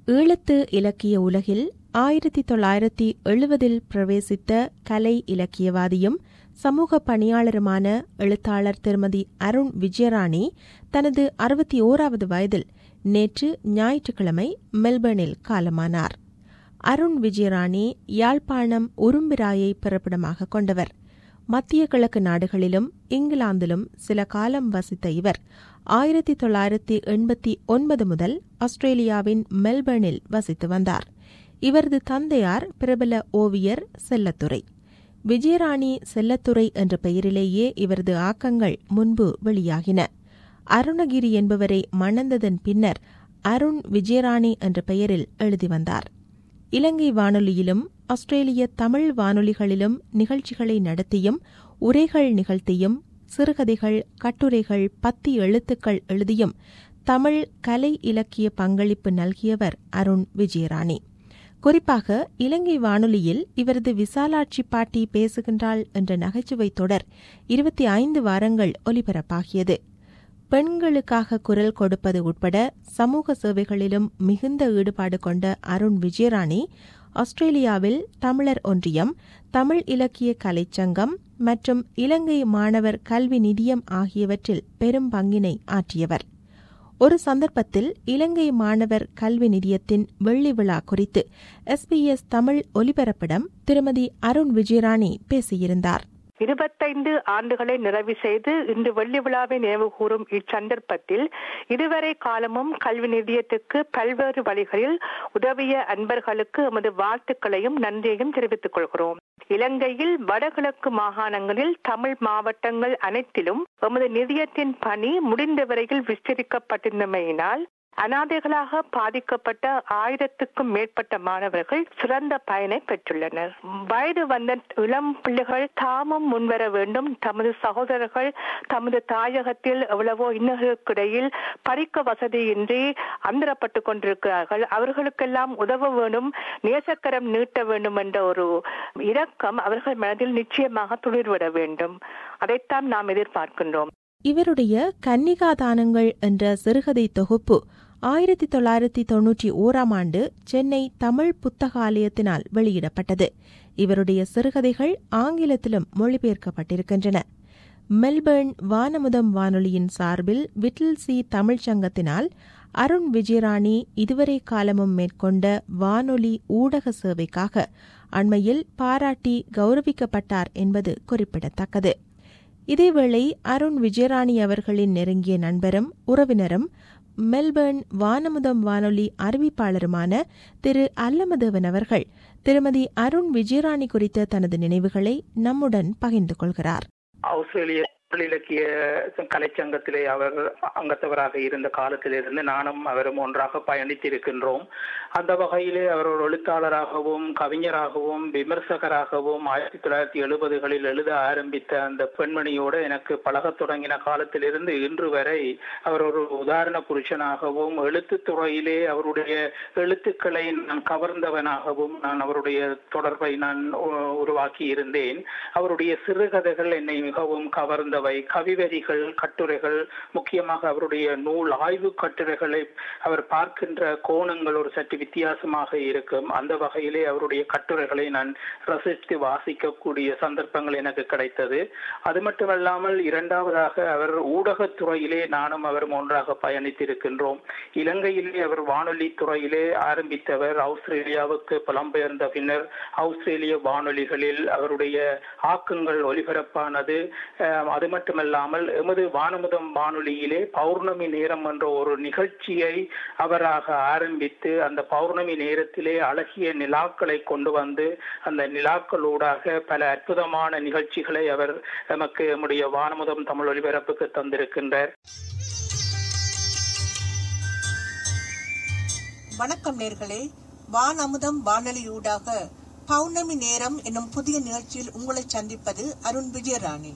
ஈழத்து இலக்கிய உலகில் ஆயிரத்தி தொள்ளாயிரத்தி எழுபதில் பிரவேசித்த கலை இலக்கியவாதியும் சமூக பணியாளருமான எழுத்தாளர் திருமதி அருண் விஜயராணி தனது அறுபத்தி ஓராவது வயதில் நேற்று ஞாயிற்றுக்கிழமை மெல்பர்னில் காலமானார் அருண் விஜயராணி யாழ்ப்பாணம் உரும்பிராயை பிறப்பிடமாக கொண்டவர் மத்திய கிழக்கு நாடுகளிலும் இங்கிலாந்திலும் சில காலம் வசித்த இவர் ஆயிரத்தி தொள்ளாயிரத்தி எண்பத்தி ஒன்பது முதல் ஆஸ்திரேலியாவின் மெல்பர்னில் வசித்து வந்தார் இவரது தந்தையார் பிரபல ஓவியர் செல்லத்துறை விஜயராணி செல்லத்துறை என்ற பெயரிலேயே இவரது ஆக்கங்கள் முன்பு வெளியாகின அருணகிரி என்பவரை மணந்ததன் பின்னர் அருண் விஜயராணி என்ற பெயரில் எழுதி வந்தார் இலங்கை வானொலியிலும் ஆஸ்திரேலிய தமிழ் வானொலிகளிலும் நிகழ்ச்சிகளை நடத்தியும் உரைகள் நிகழ்த்தியும் சிறுகதைகள் கட்டுரைகள் பத்தி எழுத்துக்கள் எழுதியும் தமிழ் கலை இலக்கிய பங்களிப்பு நல்கியவர் அருண் விஜயராணி குறிப்பாக இலங்கை வானொலியில் இவரது விசாலாட்சி பாட்டி பேசுகின்றாள் என்ற நகைச்சுவை தொடர் இருபத்தி ஐந்து வாரங்கள் ஒலிபரப்பாகியது பெண்களுக்காக குரல் கொடுப்பது உட்பட சமூக சேவைகளிலும் மிகுந்த ஈடுபாடு கொண்ட அருண் விஜயராணி ஆஸ்திரேலியாவில் தமிழர் ஒன்றியம் தமிழ் இலக்கிய கலைச்சங்கம் மற்றும் இலங்கை மாணவர் கல்வி நிதியம் ஆகியவற்றில் பெரும் பங்கினை ஆற்றியவர் ஒரு சந்தர்ப்பத்தில் இலங்கை மாணவர் கல்வி நிதியத்தின் வெள்ளி விழா குறித்து எஸ்பிஎஸ் தமிழ் ஒலிபரப்பிடம் திருமதி அருண் விஜயராணி பேசியிருந்தார் இருபத்தைந்து ஆண்டுகளை நிறைவு செய்து இன்று வெள்ளி விழாவை நினைவு கூறும் இச்சந்தர்ப்பத்தில் இதுவரை காலமும் கல்வி நிதியத்துக்கு பல்வேறு வழிகளில் உதவிய அன்பர்களுக்கு எமது வாழ்த்துக்களையும் நன்றியையும் தெரிவித்துக் கொள்கிறோம் இலங்கையில் வடகிழக்கு மாகாணங்களில் தமிழ் மாவட்டங்கள் அனைத்திலும் எமது நிதியத்தின் பணி முடிந்தவரையில் விஸ்தரிக்கப்பட்டிருந்தமையினால் அனாதைகளாக பாதிக்கப்பட்ட ஆயிரத்துக்கும் மேற்பட்ட மாணவர்கள் சிறந்த பயனை பெற்றுள்ளனர் வயது வந்த இளம் பிள்ளைகள் தாமும் முன்வர வேண்டும் தமது சகோதரர்கள் தமது தாயகத்தில் எவ்வளவோ இன்னர்களுக்கிடையில் படிக்க வசதியின்றி அந்தரப்பட்டு கொண்டிருக்கிறார்கள் அவர்களுக்கெல்லாம் உதவ வேண்டும் நேசக்கரம் நீட்ட வேண்டும் என்ற ஒரு இரக்கம் அவர்கள் மனதில் நிச்சயமாக துளிர்விட வேண்டும் அதைத்தான் நாம் எதிர்பார்க்கின்றோம் இவருடைய கன்னிகாதானங்கள் என்ற சிறுகதை தொகுப்பு ஆயிரத்தி தொள்ளாயிரத்தி தொன்னூற்றி ஓராம் ஆண்டு சென்னை தமிழ் புத்தகாலயத்தினால் வெளியிடப்பட்டது இவருடைய சிறுகதைகள் ஆங்கிலத்திலும் மொழிபெயர்க்கப்பட்டிருக்கின்றன மெல்பர்ன் வானமுதம் வானொலியின் சார்பில் விட்டில் சி தமிழ்ச்சங்கத்தினால் அருண் விஜயராணி இதுவரை காலமும் மேற்கொண்ட வானொலி ஊடக சேவைக்காக அண்மையில் பாராட்டி கௌரவிக்கப்பட்டார் என்பது குறிப்பிடத்தக்கது இதேவேளை அருண் விஜயராணி அவர்களின் நெருங்கிய நண்பரும் உறவினரும் மெல்பர்ன் வானமுதம் வானொலி அறிவிப்பாளருமான திரு அல்லமதேவன் அவர்கள் திருமதி அருண் விஜயராணி குறித்த தனது நினைவுகளை நம்முடன் பகிர்ந்து கொள்கிறார் ஆஸ்திரேலிய இலக்கிய கலைச்சங்கத்திலே அவர் அங்கத்தவராக இருந்த காலத்திலிருந்து நானும் அவரும் ஒன்றாக பயணித்திருக்கின்றோம் அந்த வகையிலே அவர் ஒரு எழுத்தாளராகவும் கவிஞராகவும் விமர்சகராகவும் ஆயிரத்தி தொள்ளாயிரத்தி எழுபதுகளில் எழுத ஆரம்பித்த அந்த பெண்மணியோடு எனக்கு பழகத் தொடங்கின காலத்திலிருந்து இன்று வரை அவர் ஒரு உதாரண புருஷனாகவும் எழுத்து துறையிலே அவருடைய எழுத்துக்களை நான் கவர்ந்தவனாகவும் நான் அவருடைய தொடர்பை நான் உருவாக்கி இருந்தேன் அவருடைய சிறுகதைகள் என்னை மிகவும் கவர்ந்தவை கவிவரிகள் கட்டுரைகள் முக்கியமாக அவருடைய நூல் ஆய்வு கட்டுரைகளை அவர் பார்க்கின்ற கோணங்கள் ஒரு சற்று வித்தியாசமாக இருக்கும் அந்த வகையிலே அவருடைய கட்டுரைகளை நான் ரசித்து வாசிக்கக்கூடிய சந்தர்ப்பங்கள் எனக்கு கிடைத்தது அது மட்டுமல்லாமல் இரண்டாவதாக அவர் ஊடகத்துறையிலே நானும் அவரும் ஒன்றாக பயணித்திருக்கின்றோம் இலங்கையிலே அவர் வானொலி துறையிலே ஆரம்பித்தவர் ஆஸ்திரேலியாவுக்கு புலம்பெயர்ந்த பின்னர் ஆஸ்திரேலிய வானொலிகளில் அவருடைய ஆக்கங்கள் ஒலிபரப்பானது அது மட்டுமல்லாமல் எமது வானமுதம் வானொலியிலே பௌர்ணமி நேரம் என்ற ஒரு நிகழ்ச்சியை அவராக ஆரம்பித்து அந்த பௌர்ணமி நேரத்திலே அழகிய நிலாக்களை கொண்டு வந்து அந்த நிலாக்களூடாக பல அற்புதமான நிகழ்ச்சிகளை அவர் நமக்கு நம்முடைய வானமுதம் தமிழ் ஒலிபரப்புக்கு தந்திருக்கின்றார் வணக்கம் நேர்களே வான் அமுதம் வானொலியூடாக பௌர்ணமி நேரம் என்னும் புதிய நிகழ்ச்சியில் உங்களை சந்திப்பது அருண் விஜயராணி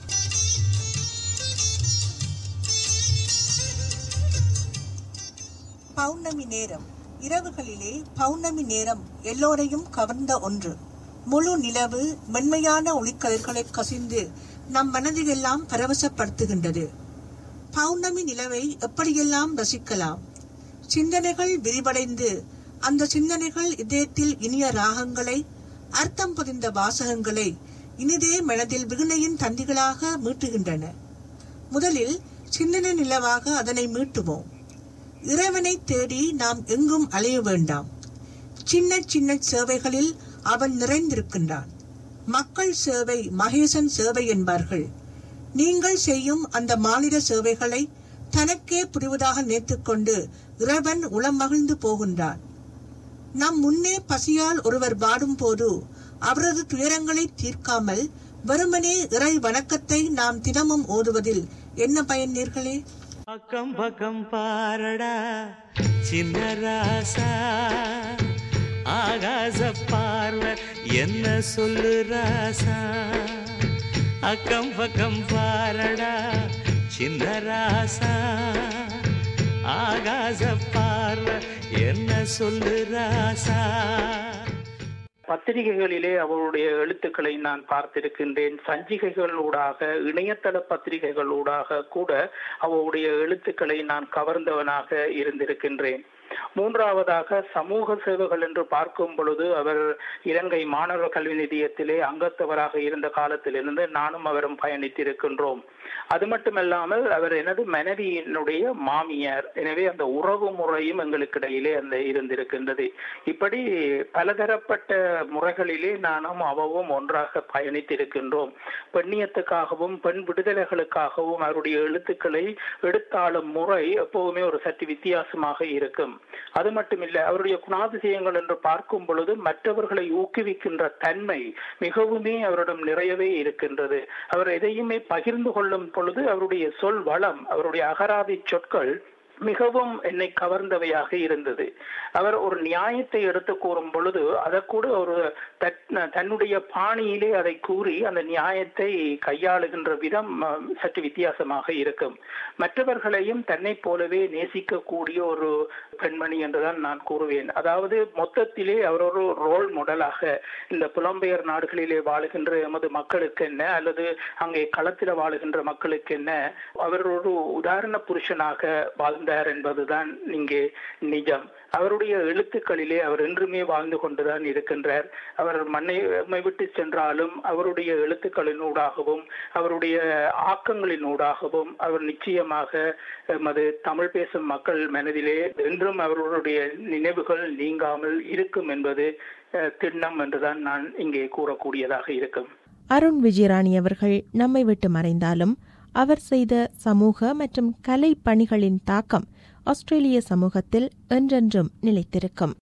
பௌர்ணமி நேரம் இரவுகளிலே பௌர்ணமி நேரம் எல்லோரையும் கவர்ந்த ஒன்று முழு நிலவு மென்மையான ஒளிக்கதிர்களை கசிந்து நம் மனதிலெல்லாம் பரவசப்படுத்துகின்றது பௌர்ணமி நிலவை எப்படியெல்லாம் ரசிக்கலாம் சிந்தனைகள் விரிவடைந்து அந்த சிந்தனைகள் இதயத்தில் இனிய ராகங்களை அர்த்தம் பதிந்த வாசகங்களை இனிதே மனதில் விகுணையின் தந்திகளாக மீட்டுகின்றன முதலில் சிந்தனை நிலவாக அதனை மீட்டுவோம் இறைவனை தேடி நாம் எங்கும் அலைய வேண்டாம் சின்ன சின்ன சேவைகளில் அவன் நிறைந்திருக்கின்றான் மக்கள் சேவை மகேசன் சேவை என்பார்கள் நீங்கள் செய்யும் அந்த மாநில சேவைகளை தனக்கே புரிவதாக நினைத்துக்கொண்டு இறைவன் உளம் மகிழ்ந்து போகின்றான் நம் முன்னே பசியால் ஒருவர் வாடும் போது அவரது துயரங்களை தீர்க்காமல் வெறுமனே இறை வணக்கத்தை நாம் தினமும் ஓதுவதில் என்ன பயன் நீர்களே அக்கம் பக்கம் பாரடா சின்ன ராசா ஆகாச பார்வை என்ன சொல்லு ராசா அக்கம் பக்கம் பாரடா சின்ன ராசா ஆகாச பார்வை என்ன சொல்லு ராசா பத்திரிகைகளிலே அவருடைய எழுத்துக்களை நான் பார்த்திருக்கின்றேன் சஞ்சிகைகளூடாக இணையதள பத்திரிகைகளூடாக கூட அவருடைய எழுத்துக்களை நான் கவர்ந்தவனாக இருந்திருக்கின்றேன் மூன்றாவதாக சமூக சேவைகள் என்று பார்க்கும் பொழுது அவர் இலங்கை மாணவர் கல்வி நிதியத்திலே அங்கத்தவராக இருந்த காலத்திலிருந்து நானும் அவரும் பயணித்திருக்கின்றோம் அது மட்டுமல்லாமல் அவர் எனது மனைவியினுடைய மாமியார் எனவே அந்த உறவு முறையும் எங்களுக்கு இடையிலே அந்த இருந்திருக்கின்றது இப்படி பலதரப்பட்ட முறைகளிலே நானும் அவவும் ஒன்றாக பயணித்திருக்கின்றோம் பெண்ணியத்துக்காகவும் பெண் விடுதலைகளுக்காகவும் அவருடைய எழுத்துக்களை எடுத்தாளும் முறை எப்பவுமே ஒரு சற்று வித்தியாசமாக இருக்கும் அது மட்டுமில்லை அவருடைய குணாதிசயங்கள் என்று பார்க்கும் பொழுது மற்றவர்களை ஊக்குவிக்கின்ற தன்மை மிகவுமே அவரிடம் நிறையவே இருக்கின்றது அவர் எதையுமே பகிர்ந்து கொள்ளும் பொழுது அவருடைய சொல் வளம் அவருடைய அகராதி சொற்கள் மிகவும் என்னை கவர்ந்தவையாக இருந்தது அவர் ஒரு நியாயத்தை எடுத்து கூறும் பொழுது அதை கூட ஒரு தன்னுடைய பாணியிலே அதை கூறி அந்த நியாயத்தை கையாளுகின்ற விதம் சற்று வித்தியாசமாக இருக்கும் மற்றவர்களையும் தன்னை போலவே நேசிக்கக்கூடிய ஒரு பெண்மணி என்றுதான் நான் கூறுவேன் அதாவது மொத்தத்திலே அவர் ஒரு ரோல் மாடலாக இந்த புலம்பெயர் நாடுகளிலே வாழுகின்ற எமது மக்களுக்கு என்ன அல்லது அங்கே களத்தில் வாழுகின்ற மக்களுக்கு என்ன அவர் ஒரு உதாரண புருஷனாக வாழ்ந்தார் என்பதுதான் இங்கே நிஜம் அவருடைய எழுத்துக்களிலே அவர் என்றுமே வாழ்ந்து கொண்டுதான் இருக்கின்றார் அவர் மண்ணை நம்மை விட்டு சென்றாலும் அவருடைய எழுத்துக்களினூடாகவும் அவருடைய ஆக்கங்களினூடாகவும் அவர் நிச்சயமாக எமது தமிழ் பேசும் மக்கள் மனதிலே என்றும் அவர்களுடைய நினைவுகள் நீங்காமல் இருக்கும் என்பது திண்ணம் என்றுதான் நான் இங்கே கூறக்கூடியதாக இருக்கும் அருண் விஜயராணி அவர்கள் நம்மை விட்டு மறைந்தாலும் அவர் செய்த சமூக மற்றும் கலை பணிகளின் தாக்கம் ஆஸ்திரேலிய சமூகத்தில் என்றென்றும் நிலைத்திருக்கும்